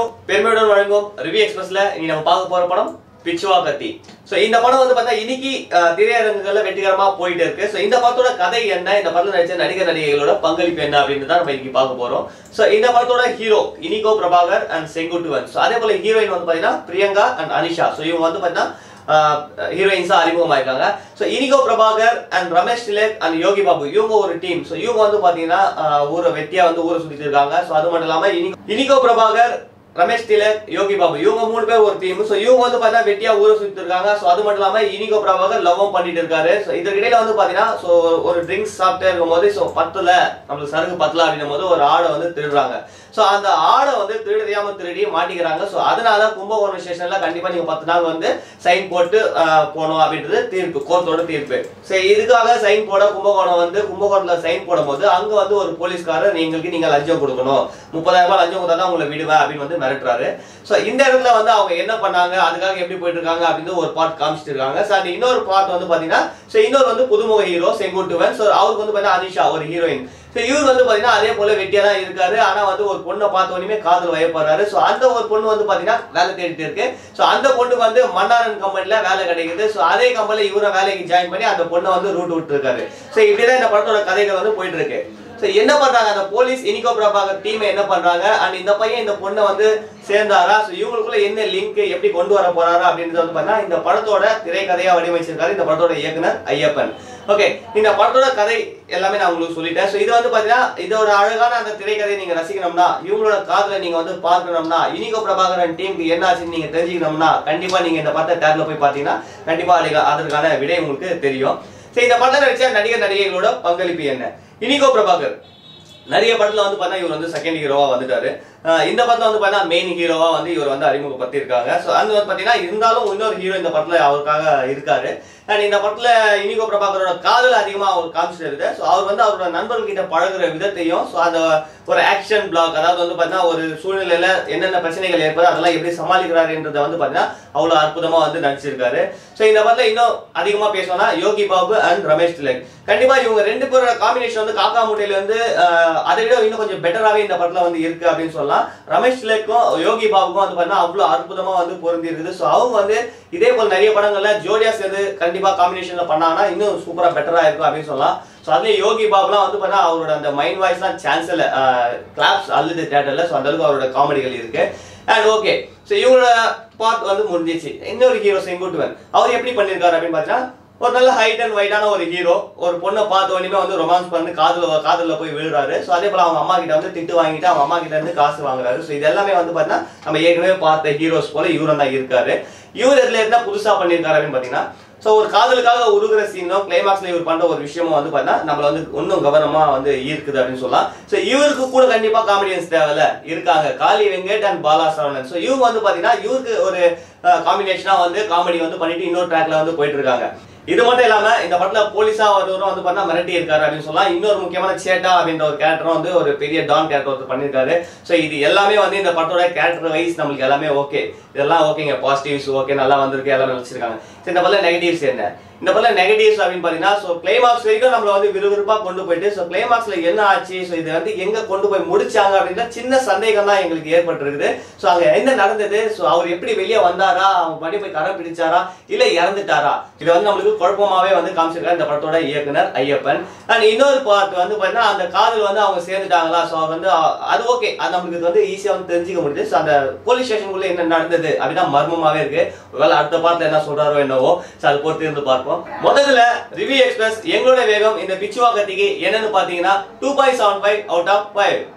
பெருமையுடன் வழங்கும் ரிவ்யூ எக்ஸ்பிரஸ்ல இன்னைக்கு நம்ம பார்க்க போற படம் பிச்சுவா கத்தி சோ இந்த படம் வந்து பார்த்தா இன்னைக்கு அஹ், திரையரங்குகள்ல வெற்றிகரமா போயிட்டு இருக்கு சோ இந்த படத்தோட கதை என்ன இந்த படத்துல நடிச்ச நடிகர் நடிகைகளோட பங்களிப்பு என்ன அப்படின்னு தான் நம்ம இன்னைக்கு பார்க்க போறோம் சோ இந்த படத்தோட hero Inigo Prabhakar and Senguttuvan so அதே போல ஹீரோயின் வந்து பாத்தீங்கன்னா பிரியங்கா அண்ட் அனிஷா சோ இவங்க வந்து பாத்தீங்கன்னா ஹீரோயின்ஸா அறிமுகமாயிருக்காங்க so Inigo Prabhakar and Ramesh Thilak and Yogi Babu இவங்க ஒரு டீம் ஸோ இவங்க வந்து பாத்தீங்கன்னா ஆஹ், ஊரை வெட்டியா வந்து ஊரை சுத்திட்டு இருக்காங்க ஸோ அது மட்டும் இல்லாம இனி- இனிகோ பிரபாகர் ரமேஷ் திலக் யோகி பாபு இவங்க மூணு பேர் ஒரு டீம் ஸோ இவங்க வந்து பார்த்தீங்கன்னா வெட்டியா ஊரை சுத்திட்டு இருக்காங்க ஸோ அது மட்டும் இல்லாம இனிகோ பிரபாகர் லவ்வும் பண்ணிட்டு இருக்காரு ஸோ இதற்கிடையில வந்து பாத்தீங்கன்னா ஸோ ஒரு ட்ரிங்க்ஸ் சாப்பிட்டே இருக்கும்போது ஸோ பத்தல நம்மளுக்கு சரக்கு பத்தல அப்படின்னும் போது ஒரு ஆடை வந்து திருடுறாங்க ஸோ அந்த ஆடை வந்து திருடியாம திருடி மாட்டிக்கிறாங்க ஸோ அதனால கும்பகோணம் ஸ்டேஷன்ல கண்டிப்பா நீங்க பத்து நாள் வந்து சைன் போட்டு ஆஹ், போகணும் அப்படின்றது தீர்ப்பு கோர்ட்டோட தீர்ப்பு சரி இதுக்காக சைன் போட கும்பகோணம் வந்து கும்பகோணத்துல சைன் போடும்போது அங்க வந்து ஒரு போலீஸ்காரர் நீங்களுக்கு நீங்க லஞ்சம் கொடுக்கணும் முப்பதாயிரம் ரூபாய் லஞ்சம் கொடுத்தா தான் உங்களை விடுவேன் அப்படின்னு வந்து மிரட்டுறாரு ஸோ இந்த இடத்துல வந்து அவங்க என்ன பண்ணாங்க அதுக்காக எப்படி போயிட்டு இருக்காங்க அப்படின்னு ஒரு பார்ட் காமிச்சிட்டு இருக்காங்க ஸோ அந்த இன்னொரு பார்ட் வந்து பாத்தீங்கன்னா ஸோ இன்னொரு வந்து புதுமுக ஹீரோ செங்குட்டுவன் ஸோ அவருக்கு வந்து பாத்தீங்கன்னா அனிஷா ஒரு ஹீரோயின் ஸோ இவர் வந்து பாத்தீங்கன்னா அதே போல வெட்டியா தான் இருக்காரு ஆனா வந்து ஒரு பொண்ணை பார்த்த உடனே காதல் வயப்படுறாரு ஸோ அந்த ஒரு பொண்ணு வந்து பாத்தீங்கன்னா வேலை தேடிட்டு இருக்கு ஸோ அந்த பொண்ணுக்கு வந்து மன்னாரன் கம்பெனில வேலை கிடைக்குது ஸோ அதே கம்பெனில இவரை வேலைக்கு ஜாயின் பண்ணி அந்த பொண்ணை வந்து ரூட் விட்டுருக்காரு ஸோ இப்படிதான் இந்த படத்தோட கதைகள் வந்து போயிட்டு இருக்கு ஸோ என்ன பண்றாங்க அந்த போலீஸ் இனிகோ பிரபாகர் டீம் என்ன பண்றாங்க அண்ட் இந்த பையன் இந்த பொண்ணை வந்து சேர்ந்தாரா ஸோ இவங்களுக்குள்ள என்ன லிங்க் எப்படி கொண்டு வர போறாரா அப்படின்றது வந்து பார்த்தீங்கன்னா இந்த படத்தோட திரைக்கதையா வடிவமைச்சிருக்காரு இந்த படத்தோட இயக்குனர் ஐயப்பன் ஓகே இந்த படத்தோட கதை எல்லாமே நான் உங்களுக்கு சொல்லிட்டேன் ஸோ இது வந்து பாத்தீங்கன்னா இதோட அழகான அந்த திரைக்கதையை நீங்க ரசிக்கணும்னா இவங்களோட காதலை நீங்க வந்து பார்க்கணும்னா இனிகோ பிரபாகரன் டீமுக்கு என்ன ஆச்சுன்னு நீங்க தெரிஞ்சுக்கணும்னா கண்டிப்பா நீங்க இந்த படத்தை தேட்டர்ல போய் பார்த்தீங்கன்னா கண்டிப்பா அதுக்கு அதற்கான விடை உங்களுக்கு தெரியும் சரி இந்த படத்தை நடிச்ச நடிகர் நடிகைகளோட பங்களிப்பு என்ன இனிகோ பிரபாகர் நிறைய படத்துல வந்து பார்த்தா இவர் வந்து செகண்ட் ஹீரோவா வந்துட்டாரு அஹ் இந்த படத்துல வந்து பார்த்தா மெயின் ஹீரோவா வந்து இவர் வந்து அறிமுகப்படுத்தியிருக்காங்க ஸோ அது வந்து பார்த்தீங்கன்னா இருந்தாலும் இன்னொரு ஹீரோ இந்த படத்துல அவருக்காக இருக்காரு அண்ட் இந்த படத்துல இனிகோ பிரபாகரோட காதல் அதிகமா அவர் காமிச்சிட்டு இருக்கு ஸோ அவர் வந்து அவரோட நண்பர்கிட்ட பழகுற விதத்தையும் ஸோ அந்த ஒரு ஆக்ஷன் பிளாக் அதாவது வந்து பார்த்தீங்கன்னா ஒரு சூழ்நிலையில என்னென்ன பிரச்சனைகள் ஏற்படுது அதெல்லாம் எப்படி சமாளிக்கிறாருன்றதை வந்து பார்த்தீங்கன்னா அவ்வளோ அற்புதமா வந்து நடிச்சிருக்காரு ஸோ இந்த படத்துல இன்னும் அதிகமா பேசணும்னா யோகி பாபு அண்ட் ரமேஷ் திலக் கண்டிப்பா இவங்க ரெண்டு பேரோட காம்பினேஷன் வந்து காக்கா முட்டையில வந்து அஹ், அதை விட இன்னும் கொஞ்சம் பெட்டராகவே இந்த படத்துல வந்து இருக்கு அப்படின்னு சொல்லலாம் ரமேஷ் திலக்கும் யோகி பாபுக்கும் வந்து பார்த்தீங்கன்னா அவ்வளோ அற்புதமா வந்து பொருந்தி இருக்குது ஸோ அவங்க வந்து இதே போல் நிறைய படங்கள்ல ஜோடியா சேர்ந்து கண்டிப்பா காம்பினேஷன்ல பண்ணாங்கன்னா இன்னும் சூப்பரா பெட்டரா இருக்கும் அப்படின்னு சொல்லலாம் ஸோ அதுலேயும் யோகி பாபுலாம் வந்து பார்த்தா அவரோட அந்த மைண்ட் வாய்ஸ்லாம் சான்ஸ் இல்லை கிளாப்ஸ் அல்லது தேட்டர்ல ஸோ அந்த அளவுக்கு அவரோட காமெடிகள் இருக்கு அண்ட் ஓகே ஸோ இவங்களோட பார்ட் வந்து முடிஞ்சிச்சு இன்னொரு ஹீரோ செங்குட்டுவன் அவர் எப்படி பண்ணியிருக்காரு அப்படின்னு பார்த்தீங்கன்னா ஒரு நல்ல ஹைட் அண்ட் வைட்டான ஒரு ஹீரோ ஒரு பொண்ணை பார்த்த உடனே வந்து ரொமான்ஸ் பண்ணி காதல காதல்ல போய் விழுறாரு ஸோ அதே போல அவங்க அம்மா கிட்ட வந்து திட்டு வாங்கிட்டு அவங்க அம்மா கிட்ட இருந்து காசு வாங்குறாரு ஸோ இது எல்லாமே வந்து பார்த்தீங்கன்னா நம்ம ஏற்கனவே பார்த்த ஹீரோஸ் போல இவரும் தான் இருக்காரு இவர் இதுல என்ன புதுசா பண்ணியிருக்காரு அப்படின்னு பார்த்தீங்கன்னா ஸோ ஒரு காதலுக்காக உருகிற சீனும் கிளைமாக்ஸ்ல இவர் பண்ற ஒரு விஷயமும் வந்து பார்த்தீங்கன்னா நம்மள வந்து இன்னும் கவனமா வந்து ஈர்க்குது அப்படின்னு சொல்லலாம் ஸோ இவருக்கு கூட கண்டிப்பா காமெடியன்ஸ் தேவையில்ல இருக்காங்க காளி வெங்கட் அண்ட் பாலா சரவணன் ஸோ இவங்க வந்து பாத்தீங்கன்னா இவருக்கு ஒரு காம்பினேஷனா வந்து காமெடி வந்து பண்ணிட்டு இன்னொரு ட்ராக்ல வந்து போயிட்டு இருக்காங்க இது மட்டும் இல்லாம இந்த படத்துல போலீஸா ஒருவரும் வந்து பார்த்தா மிரட்டி இருக்காரு அப்படின்னு சொல்லலாம் இன்னொரு முக்கியமான சேட்டா அப்படின்ற ஒரு கேரக்டரும் வந்து ஒரு பெரிய டான் கேரக்டர் ஒருத்தர் பண்ணிருக்காரு ஸோ இது எல்லாமே வந்து இந்த படத்தோட கேரக்டர் வைஸ் நம்மளுக்கு எல்லாமே ஓகே இதெல்லாம் ஓகேங்க பாசிட்டிவ்ஸ் ஓகே நல்லா வந்திருக்கு எல்லாமே வச்சிருக்காங்க சரி இந்த படத்துல நெகட்டிவ்ஸ் என்ன இந்த படத்துல நெகட்டிவ்ஸ் அப்படின்னு பாத்தீங்கன்னா ஸோ கிளைமாக்ஸ் வரைக்கும் நம்மள வந்து விறுவிறுப்பா கொண்டு போயிட்டு ஸோ கிளைமாக்ஸ்ல என்ன ஆச்சு ஸோ இது வந்து எங்க கொண்டு போய் முடிச்சாங்க அப்படின்னா சின்ன சந்தேகம் தான் எங்களுக்கு ஏற்பட்டிருக்குது ஸோ அங்க என்ன நடந்தது ஸோ அவர் எப்படி வெளியே வந்தாரா அவங்க பண்ணி போய் கரம் பிடிச்சாரா இல்ல இறந்துட்டாரா இது வந்து நம்மளுக்கு குழப்பமாவே வந்து காமிச்சிருக்காரு இந்த படத்தோட இயக்குனர் ஐயப்பன் அண்ட் இன்னொரு பார்ட் வந்து பாத்தீங்கன்னா அந்த காதல் வந்து அவங்க சேர்ந்துட்டாங்களா ஸோ வந்து அ- அது ஓகே அது நம்மளுக்கு வந்து ஈஸியா வந்து தெரிஞ்சுக்க முடியுது ஸோ அந்த போலீஸ் ஸ்டேஷனுக்குள்ள என்ன நடந்தது அப்படின்னா மர்மமாவே இருக்கு ஒருவேளை அடுத்த பார்ட்ல என்ன சொல்றாரோ என்னவோ ஸோ அது பொறுத்து இருந்து பார்ப்போம் முதல்ல ரிவ்யூ எக்ஸ்பிரஸ் எங்களோட வேகம் இந்த பிச்சுவா கத்திக்கு என்னன்னு பாத்தீங்கன்னா two point seven five out of five